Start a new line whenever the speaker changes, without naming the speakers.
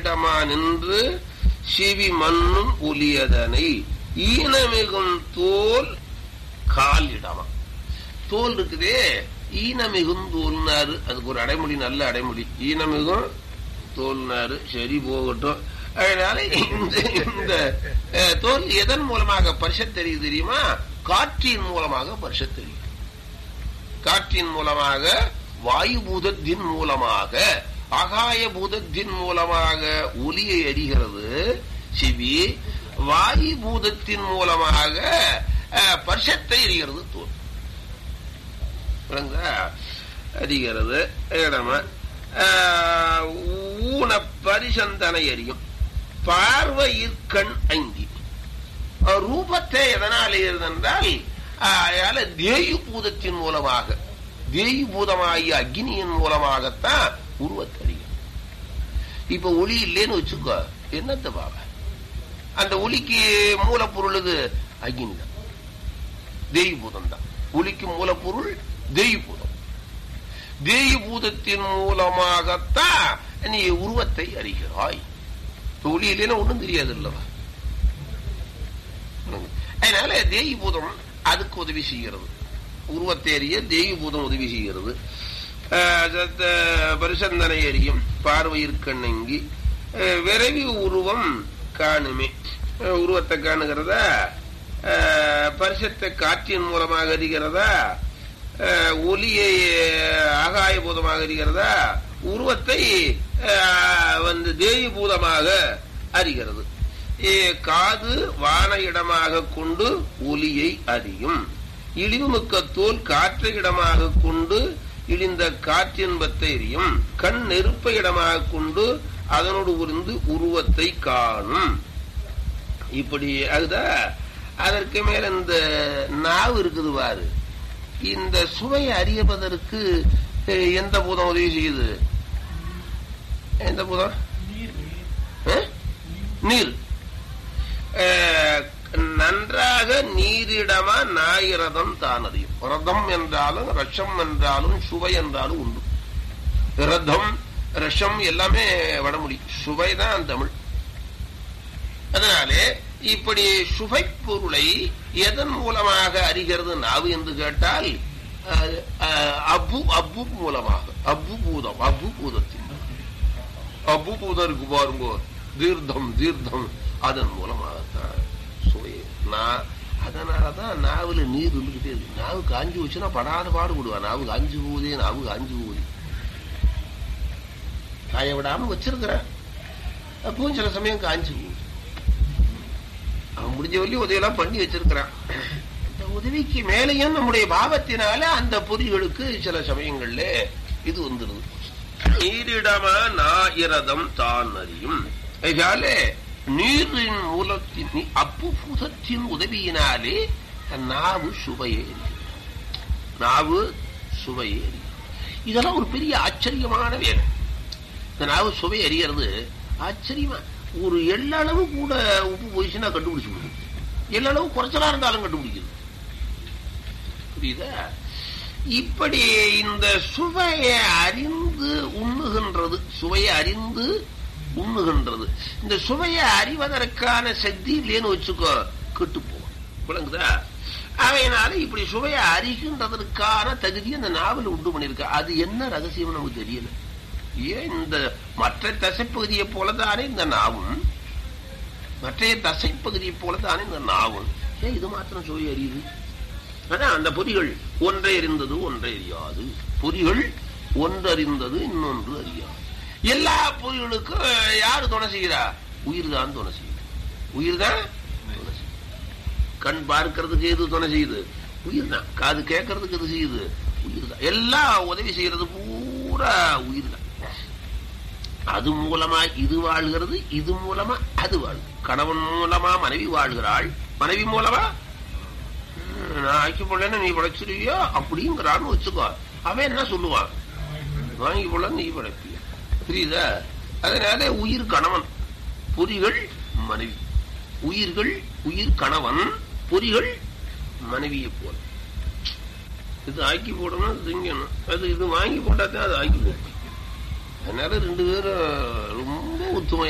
காலிடமா நின்று சிவி மண்ணும் ஒலியதனை ஈனமிகும் தோல் காலிடமா தோல் இருக்குதே ஈனமிகும் தோல்னாரு அதுக்கு ஒரு அடைமொழி நல்ல அடைமொழி ஈனமிகும் தோல்னாரு சரி போகட்டும் அதனால இந்த இந்த அஹ், தோல் எதன் மூலமாக பரிசத் தெரியுது தெரியுமா காற்றின் மூலமாக பரிசத் தெரியும் காற்றின் மூலமாக வாயு பூதத்தின் மூலமாக ஆகாய பூதத்தின் மூலமாக ஒலியை அறிகிறது சிவி வாயு பூதத்தின் மூலமாக அஹ், பர்ஷத்தை எரிகிறது தோல் விளங்குதா? அறிகிறது இடம அஹ், ஊன பரிசந்தனை அறியும் பார்வையிற்கண் ஐந்தி அஹ், ரூபத்தை எதனால் என்றால் அயால தேயு பூதத்தின் மூலமாக தேயு பூதமாகிய அக்னியின் மூலமாகத்தான் உருவத்தறியும் இப்ப ஒளி இல்லைன்னு வச்சுக்கோ என்னத்த பாவ அந்த ஒளிக்கு மூலப்பொருள் இது அக்னி தான் தேயு பூதம் தான் ஒளிக்கு மூலப்பொருள் தேயு பூதம் தேயு பூதத்தின் மூலமாகத்தான் நீ உருவத்தை அறிகிறாய் இப்ப ஒளி இல்லைன்னா ஒண்ணும் தெரியாது இல்லவா அதனால தேயு பூதம் அதுக்கு உதவி செய்கிறது உருவத்தை அறிய தேயு பூதம் உதவி செய்கிறது ஆஹ் சத்த பரிசந்தனை அறியும் பார்வையிற்கண்ணங்கி ஆஹ் விரைவி உருவம் காணுமே ஆஹ் உருவத்தை காணுகிறதா ஆஹ் பரிசத்தை காற்றின் மூலமாக அறிகிறதா ஆஹ் ஒலியை ஆகாய பூதமாக அறிகிறதா உருவத்தை ஆஹ் வந்து தேயு பூதமாக அறிகிறது ஏ, காது வான இடமாக கொண்டு ஒலியை அறியும் இழிவுமிக்க தோல் காற்றை இடமாக கொண்டு இழிந்த காற்றின்பத்தை எரியும் கண் நெருப்பை இடமாக கொண்டு அதனோடு உருந்து உருவத்தை காணும் இப்படி அதுதா அதற்கு மேல இந்த நாவு இருக்குது பாரு இந்த சுவையை அறியப்பதற்கு அஹ், எந்த பூதம் உதவி செய்யுது எந்த பூதம் அஹ்? நீர் அஹ், நன்றாக நீரிடமா நாயிரதம் தான் அறியும் ரதம் என்றாலும் ரஷம் என்றாலும் சுவை என்றாலும் உண்டு ரதம் ரஷம் எல்லாமே வடமொழி சுவை தான் தமிழ் அதனாலே இப்படி சுவை பொருளை எதன் மூலமாக அறிகிறது நாவு என்று கேட்டால் அஹ், அஹ், அப்பு அப்பு மூலமாக அப்பு பூதம் அப்பு பூதத்தின் அப்பு பூதம் இருக்கு பாருங்க தீர்த்தம் தீர்த்தம் அதன் மூலமாகத்தான் சுவை நான் அதனாலதான் நாவுல நீர் இருந்துகிட்டே இருக்கு நாவு காஞ்சி வச்சுன்னா படாத பாடுபடுவா நாவு காஞ்சி போகுதே நாவு காஞ்சி போகுது காய விடாம வச்சிருக்கிறேன் அப்பவும் சில சமயம் காஞ்சி போகுது அவன் முடிஞ்ச வரையும் உதவியெல்லாம் பண்ணி வச்சிருக்கிறான் இந்த உதவிக்கு மேலேயும் நம்முடைய பாவத்தினால அந்த பொறிகளுக்கு சில சமயங்கள்ல இது வந்துருது நீரிடமா நாயிரதம் தான் அறியும் அதனால நீரின் மூலத்தின் நீ- அப்புபூதத்தின் உதவியினாலே நாவு சுவையே அறியும். நாவு சுவையே அறியும். இதெல்லாம் ஒரு பெரிய ஆச்சரியமான வேலை இந்த நாவு சுவை அறியறது ஆச்சரியமா ஒரு எள்ளளவு கூட உப்பு போயிடுச்சுன்னா கண்டுபிடிச்சு விடுது எள்ளளவு குறைச்சலா இருந்தாலும் கண்டுபிடிக்குது புரியுதா இப்படி இந்த சுவையை அறிந்து உண்ணுகின்றது சுவையை அறிந்து உண்ணுகின்றது இந்த சுவையை அறிவதற்கான சக்தி இல்லைன்னு வச்சுக்கோ கெட்டு போகும் விளங்குதா அவையினால இப்படி சுவையை அறிகின்றதற்கான தகுதி அந்த நாவல் உண்டு பண்ணிருக்க அது என்ன ரகசியம் நமக்கு தெரியல ஏன் இந்த மற்ற தசைப்பகுதியை போலதானே இந்த நாவும் மற்ற தசைப்பகுதியை போலதானே இந்த நாவும் ஏன் இது மாத்திரம் சுவை அறியுது அதான் அந்த பொறிகள் ஒன்றை அறிந்தது ஒன்றை அறியாது பொறிகள் ஒன்றறிந்தது இன்னொன்று அறியாது எல்லா பொறிகளுக்கும் யாரு துணை செய்கிறா உயிர் தான் துணை செய்யுது உயிர் தான் துணை செய்யுது கண் பார்க்கறதுக்கு எது துணை செய்யுது உயிர் தான் காது கேட்கறதுக்கு எது செய்யுது உயிர் தான் எல்லாம் உதவி செய்யறது பூரா உயிர் தான் அது மூலமா இது வாழ்கிறது இது மூலமா அது வாழ்கிறது கணவன் மூலமா மனைவி வாழ்கிறாள் மனைவி மூலமா "ம், நான் ஆக்கி போடலன்னு நீ படைச்சிருவியோ அப்படிங்கிறான்னு வச்சுக்கோ அவன் என்ன சொல்லுவான் வாங்கி போல நீ படைப்பிய புரியுதா அதனால உயிர் கணவன் பொறிகள் மனைவி உயிர்கள் உயிர் கணவன் பொறிகள் மனைவியை போல இது ஆக்கி போடணும் இது திங்கணும் அது இது வாங்கி போட்டாதான் அது ஆக்கி போடும் அதனால ரெண்டு பேரும் ரொம்ப ஒத்துமை